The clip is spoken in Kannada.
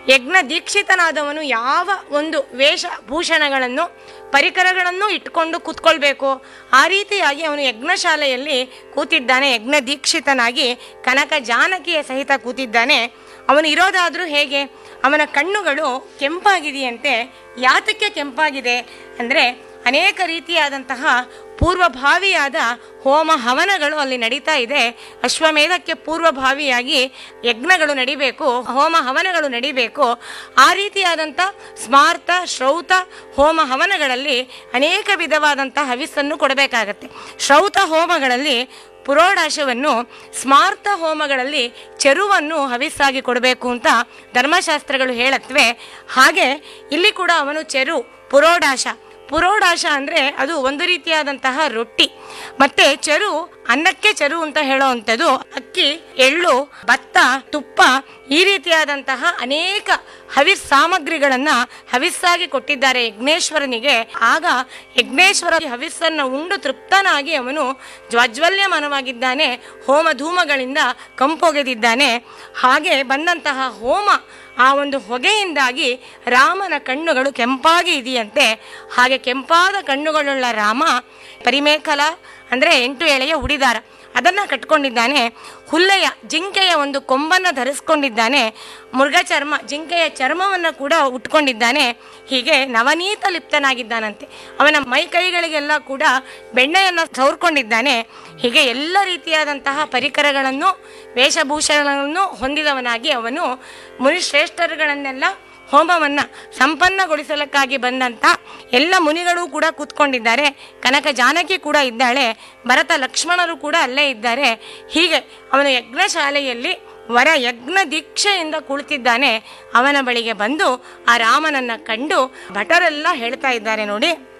ಯಜ್ಞ ದೀಕ್ಷಿತನಾದವನು ಯಾವ ಒಂದು ವೇಷಭೂಷಣಗಳನ್ನು ಪರಿಕರಗಳನ್ನು ಇಟ್ಕೊಂಡು ಕೂತ್ಕೊಳ್ಬೇಕು ಆ ರೀತಿಯಾಗಿ ಅವನು ಯಜ್ಞಶಾಲೆಯಲ್ಲಿ ಕೂತಿದ್ದಾನೆ ಯಜ್ಞ ದೀಕ್ಷಿತನಾಗಿ ಕನಕ ಜಾನಕಿಯ ಸಹಿತ ಕೂತಿದ್ದಾನೆ ಅವನು ಇರೋದಾದ್ರೂ ಹೇಗೆ ಅವನ ಕಣ್ಣುಗಳು ಕೆಂಪಾಗಿದೆಯಂತೆ ಯಾತಕ್ಕೆ ಕೆಂಪಾಗಿದೆ ಅಂದರೆ ಅನೇಕ ರೀತಿಯಾದಂತಹ ಪೂರ್ವಭಾವಿಯಾದ ಹೋಮ ಹವನಗಳು ಅಲ್ಲಿ ನಡೀತಾ ಇದೆ ಅಶ್ವಮೇಧಕ್ಕೆ ಪೂರ್ವಭಾವಿಯಾಗಿ ಯಜ್ಞಗಳು ನಡಿಬೇಕು ಹೋಮ ಹವನಗಳು ನಡಿಬೇಕು ಆ ರೀತಿಯಾದಂಥ ಸ್ಮಾರ್ತ ಶ್ರೌತ ಹೋಮ ಹವನಗಳಲ್ಲಿ ಅನೇಕ ವಿಧವಾದಂಥ ಹವಿಸ್ಸನ್ನು ಕೊಡಬೇಕಾಗತ್ತೆ ಶ್ರೌತ ಹೋಮಗಳಲ್ಲಿ ಪುರೋಡಾಶವನ್ನು ಸ್ಮಾರ್ತ ಹೋಮಗಳಲ್ಲಿ ಚೆರುವನ್ನು ಹವಿಸ್ಸಾಗಿ ಕೊಡಬೇಕು ಅಂತ ಧರ್ಮಶಾಸ್ತ್ರಗಳು ಹೇಳತ್ವೆ ಹಾಗೆ ಇಲ್ಲಿ ಕೂಡ ಅವನು ಚೆರು ಪುರೋಡಾಶ ಪುರೋಡಾಶ ಅಂದರೆ ಅದು ಒಂದು ರೀತಿಯಾದಂತಹ ರೊಟ್ಟಿ ಮತ್ತೆ ಚೆರು ಅನ್ನಕ್ಕೆ ಚೆರು ಅಂತ ಹೇಳೋವಂಥದ್ದು ಅಕ್ಕಿ ಎಳ್ಳು ಭತ್ತ ತುಪ್ಪ ಈ ರೀತಿಯಾದಂತಹ ಅನೇಕ ಹವಿಸ್ ಸಾಮಗ್ರಿಗಳನ್ನ ಹವಿಸ್ಸಾಗಿ ಕೊಟ್ಟಿದ್ದಾರೆ ಯಜ್ಞೇಶ್ವರನಿಗೆ ಆಗ ಯಜ್ಞೇಶ್ವರ ಹವಿಸ್ಸನ್ನು ಉಂಡು ತೃಪ್ತನಾಗಿ ಅವನು ಜ್ವಾಜ್ವಲ್ಯಮಾನವಾಗಿದ್ದಾನೆ ಹೋಮ ಧೂಮಗಳಿಂದ ಕಂಪೊಗೆದಿದ್ದಾನೆ ಹಾಗೆ ಬಂದಂತಹ ಹೋಮ ಆ ಒಂದು ಹೊಗೆಯಿಂದಾಗಿ ರಾಮನ ಕಣ್ಣುಗಳು ಕೆಂಪಾಗಿ ಇದೆಯಂತೆ ಹಾಗೆ ಕೆಂಪಾದ ಕಣ್ಣುಗಳುಳ್ಳ ರಾಮ ಪರಿಮೇಖಲ ಅಂದರೆ ಎಂಟು ಎಳೆಯ ಉಡಿದಾರ ಅದನ್ನು ಕಟ್ಕೊಂಡಿದ್ದಾನೆ ಹುಲ್ಲೆಯ ಜಿಂಕೆಯ ಒಂದು ಕೊಂಬನ್ನು ಧರಿಸ್ಕೊಂಡಿದ್ದಾನೆ ಮೃಗ ಚರ್ಮ ಜಿಂಕೆಯ ಚರ್ಮವನ್ನು ಕೂಡ ಉಟ್ಕೊಂಡಿದ್ದಾನೆ ಹೀಗೆ ನವನೀತ ಲಿಪ್ತನಾಗಿದ್ದಾನಂತೆ ಅವನ ಮೈ ಕೈಗಳಿಗೆಲ್ಲ ಕೂಡ ಬೆಣ್ಣೆಯನ್ನು ಸವರ್ಕೊಂಡಿದ್ದಾನೆ ಹೀಗೆ ಎಲ್ಲ ರೀತಿಯಾದಂತಹ ಪರಿಕರಗಳನ್ನು ವೇಷಭೂಷಣಗಳನ್ನು ಹೊಂದಿದವನಾಗಿ ಅವನು ಮುನಿಶ್ರೇಷ್ಠರುಗಳನ್ನೆಲ್ಲ ಹೋಮವನ್ನು ಸಂಪನ್ನಗೊಳಿಸಲಿಕ್ಕಾಗಿ ಬಂದಂಥ ಎಲ್ಲ ಮುನಿಗಳು ಕೂಡ ಕೂತ್ಕೊಂಡಿದ್ದಾರೆ ಕನಕ ಜಾನಕಿ ಕೂಡ ಇದ್ದಾಳೆ ಭರತ ಲಕ್ಷ್ಮಣರು ಕೂಡ ಅಲ್ಲೇ ಇದ್ದಾರೆ ಹೀಗೆ ಅವನು ಯಜ್ಞಶಾಲೆಯಲ್ಲಿ ವರ ಯಜ್ಞ ದೀಕ್ಷೆಯಿಂದ ಕುಳಿತಿದ್ದಾನೆ ಅವನ ಬಳಿಗೆ ಬಂದು ಆ ರಾಮನನ್ನ ಕಂಡು ಭಟರೆಲ್ಲ ಹೇಳ್ತಾ ಇದ್ದಾರೆ ನೋಡಿ